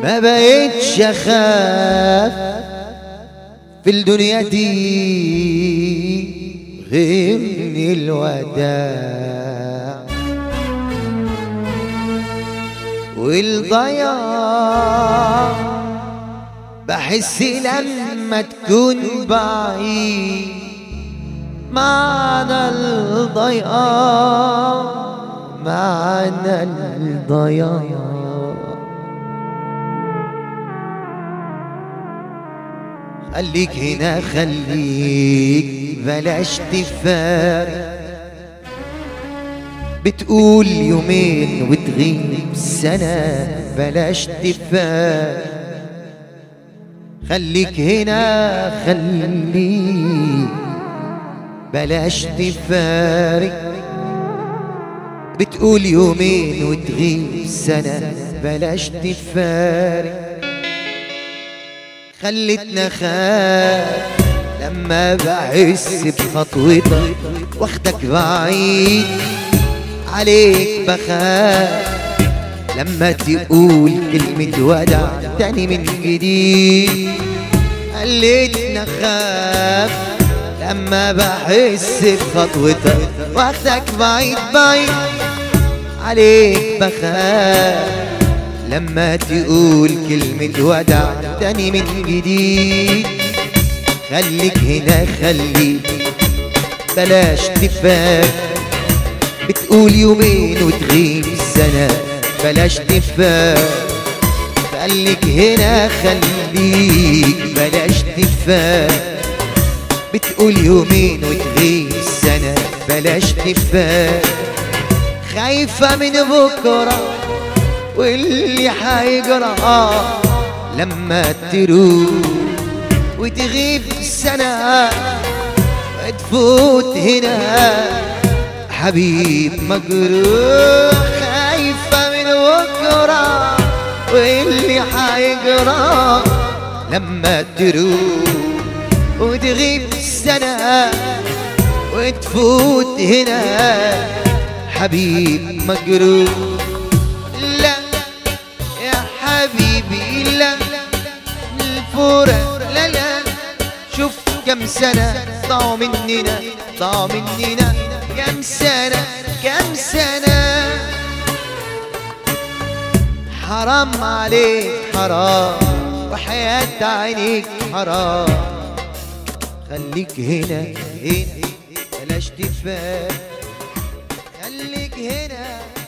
ما بقيتش اخاف في الدنيا دي غير من الوداع والضياع بحس لما تكون بعيد معنى الضياع معنى الضياع خليك هنا خليك بلاش تفارق بتقول يومين وتغيب سنة بلاش تفارق خليك هنا خليك بلاش تفارق بتقول يومين وتغيب سنة بلاش تفارق خلتنا خاف لما بحس بخطوتك واخدك بعيد عليك بخاف لما تقول كلمة ودع تاني من جديد خلتنا خاف لما بحس بخطوتك واخدك بعيد بعيد عليك بخاف لما تقول كلمة ودع تاني من جديد خليك هنا خليك بلاش تفاك بتقول يومين وتغيب سنة بلاش تفاك خليك هنا خليك بلاش تفاك بتقول يومين وتغيب سنة بلاش تفاك خايفة من بكرة واللي حيجرى لما تروح وتغيب سنة وتفوت هنا حبيب مجروح خايفة من بكرة واللي حيجرى لما تروح وتغيب سنة وتفوت هنا حبيب مجروح لا يا حبيبي لا الفرق لا لا شوف كم سنة ضاعوا مننا ضاعوا مننا كم سنة كم سنة حرام عليك حرام وحياة عينيك حرام خليك هنا هنا بلاش تفاك خليك هنا